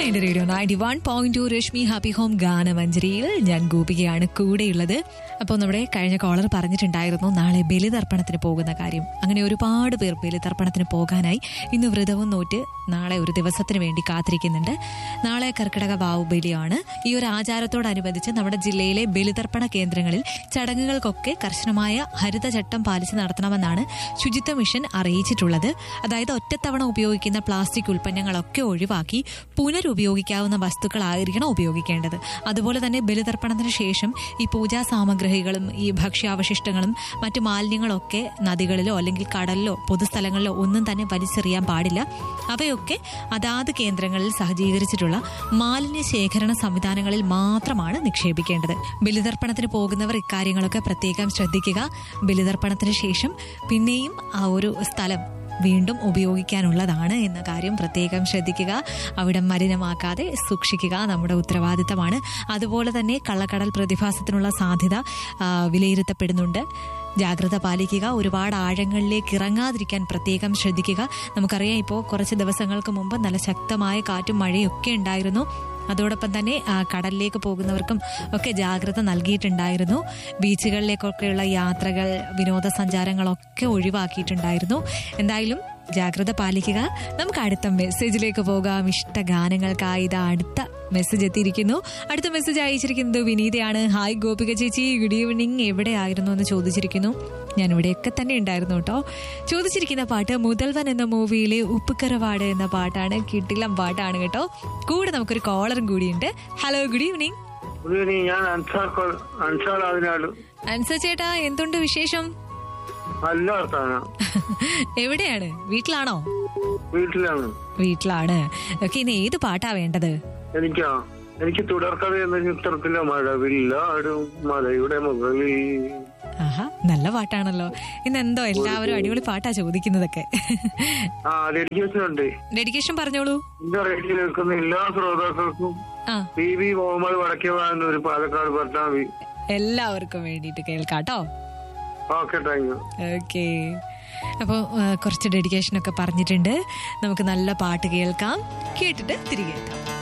എന്റെ radio ninety one point two Rashmi happy home ഗാനമഞ്ജരിയിൽ ഞാൻ ഗോപികയാണ് കൂടെയുള്ളത് അപ്പോൾ നമ്മുടെ കഴിഞ്ഞ കോളർ പറഞ്ഞിട്ടുണ്ടായിരുന്നു നാളെ ബലിതർപ്പണത്തിന് പോകുന്ന കാര്യം അങ്ങനെ ഒരുപാട് പേർ ബലിതർപ്പണത്തിന് പോകാനായി ഇന്ന് വ്രതവും നോറ്റ് നാളെ ഒരു ദിവസത്തിന് വേണ്ടി കാത്തിരിക്കുന്നുണ്ട് നാളെ കർക്കിടക വാവ് ബലിയാണ് ഈ ഒരു ആചാരത്തോടനുബന്ധിച്ച് നമ്മുടെ ജില്ലയിലെ ബലിതർപ്പണ കേന്ദ്രങ്ങളിൽ ചടങ്ങുകൾക്കൊക്കെ കർശനമായ ഹരിതചട്ടം പാലിച്ച് നടത്തണമെന്നാണ് ശുചിത്വ മിഷൻ അറിയിച്ചിട്ടുള്ളത് അതായത് ഒറ്റത്തവണ ഉപയോഗിക്കുന്ന പ്ലാസ്റ്റിക് ഉൽപ്പന്നങ്ങളൊക്കെ ഒഴിവാക്കി പുനരുപയോഗിക്കാവുന്ന വസ്തുക്കളായിരിക്കണം ഉപയോഗിക്കേണ്ടത് അതുപോലെ തന്നെ ബലിതർപ്പണത്തിന് ശേഷം ഈ പൂജാ സാമഗ്രികളും ഈ ഭക്ഷ്യാവശിഷ്ടങ്ങളും മറ്റു മാലിന്യങ്ങളൊക്കെ നദികളിലോ അല്ലെങ്കിൽ കടലിലോ പൊതുസ്ഥലങ്ങളിലോ ഒന്നും തന്നെ വലിച്ചെറിയാൻ പാടില്ല അവയൊക്കെ അതാത് കേന്ദ്രങ്ങളിൽ സഹജീകരിച്ചിട്ടുള്ള മാലിന്യ ശേഖരണ സംവിധാനങ്ങളിൽ മാത്രമാണ് നിക്ഷേപിക്കേണ്ടത് ബലിതർപ്പണത്തിന് പോകുന്നവർ ഇക്കാര്യങ്ങളൊക്കെ പ്രത്യേകം ശ്രദ്ധിക്കുക ബലിതർപ്പണത്തിന് ശേഷം പിന്നെയും ആ ഒരു സ്ഥലം വീണ്ടും ഉപയോഗിക്കാനുള്ളതാണ് എന്ന കാര്യം പ്രത്യേകം ശ്രദ്ധിക്കുക അവിടെ മലിനമാക്കാതെ സൂക്ഷിക്കുക നമ്മുടെ ഉത്തരവാദിത്തമാണ് അതുപോലെ തന്നെ കള്ളക്കടൽ പ്രതിഭാസത്തിനുള്ള സാധ്യത ആ, വിലയിരുത്തപ്പെടുന്നുണ്ട് ജാഗ്രത പാലിക്കുക ഒരുപാട് ആഴങ്ങളിലേക്ക് ഇറങ്ങാതിരിക്കാൻ പ്രത്യേകം ശ്രദ്ധിക്കുക നമുക്കറിയാം ഇപ്പോൾ കുറച്ച് ദിവസങ്ങൾക്ക് മുമ്പ് നല്ല ശക്തമായ കാറ്റും മഴയൊക്കെ ഉണ്ടായിരുന്നു അതോടൊപ്പം തന്നെ ആ, കടലിലേക്ക് പോകുന്നവർക്കും ഒക്കെ ജാഗ്രത നൽകിയിട്ടുണ്ടായിരുന്നു ബീച്ചുകളിലേക്കൊക്കെയുള്ള യാത്രകൾ വിനോദസഞ്ചാരങ്ങളൊക്കെ ഒഴിവാക്കിയിട്ടുണ്ടായിരുന്നു എന്തായാലും ജാഗ്രത പാലിക്കുക നമുക്ക് അടുത്ത മെസ്സേജിലേക്ക് പോകാം ഇഷ്ട ഗാനങ്ങൾക്കായി ഇതാ അടുത്ത മെസ്സേജ് എത്തിയിരിക്കുന്നു അടുത്ത മെസ്സേജ് അയച്ചിരിക്കുന്നത് വിനീതയാണ് ഹായ് ഗോപിക ചേച്ചി ഗുഡ് ഈവനിങ് എവിടെയായിരുന്നു എന്ന് ചോദിച്ചിരിക്കുന്നു ഞാൻ ഇവിടെയൊക്കെ തന്നെ ഉണ്ടായിരുന്നു കേട്ടോ ചോദിച്ചിരിക്കുന്ന പാട്ട് മുതൽവൻ എന്ന മൂവിയിലെ ഉപ്പുക്കരവാട് എന്ന പാട്ടാണ് കിട്ടിലം പാട്ടാണ് കേട്ടോ കൂടെ നമുക്കൊരു കോളറും കൂടിയുണ്ട് hello good evening good evening ഞാൻ അൻസാർ കൊ- അൻസാർ ആദിനാട് അൻസ ചേട്ടാ എന്തുണ്ട് വിശേഷം നല്ല വർത്താനം എവിടെയാണ് വീട്ടിലാണോ വീട്ടിലാണ് വീട്ടിലാണ് ഓക്കെ ഇനി ഏത് പാട്ടാ വേണ്ടത് എനിക്കാ എനിക്ക് തുടർക്കഥ എന്ന ചിത്രത്തിലെ മഴവില്ലാടും മലയുടെ മുകളിൽ ആഹാ നല്ല പാട്ടാണല്ലോ ഇന്ന് എന്തോ എല്ലാവരും അടിപൊളി പാട്ടാ ചോദിക്കുന്നതൊക്കെ ആ ഡെഡിക്കേഷൻ ഉണ്ട് ഡെഡിക്കേഷൻ പറഞ്ഞോളൂ എന്റെ റേഡിയോ കേൾക്കുന്ന എല്ലാ ശ്രോതാക്കൾക്കും ആ പി വി മുഹമ്മദ് വടക്കേവാൻ ഒരു പാലക്കാട് പട്ടാമ്പി എല്ലാവർക്കും വേണ്ടിയിട്ട് കേൾക്കാട്ടോ ഓക്കെ താങ്ക് യു ഓക്കെ അപ്പോൾ കുറച്ച് ഡെഡിക്കേഷൻ ഒക്കെ പറഞ്ഞിട്ടുണ്ട് നമുക്ക് നല്ല പാട്ട് കേൾക്കാം കേട്ടിട്ട് തിരികെ എത്താം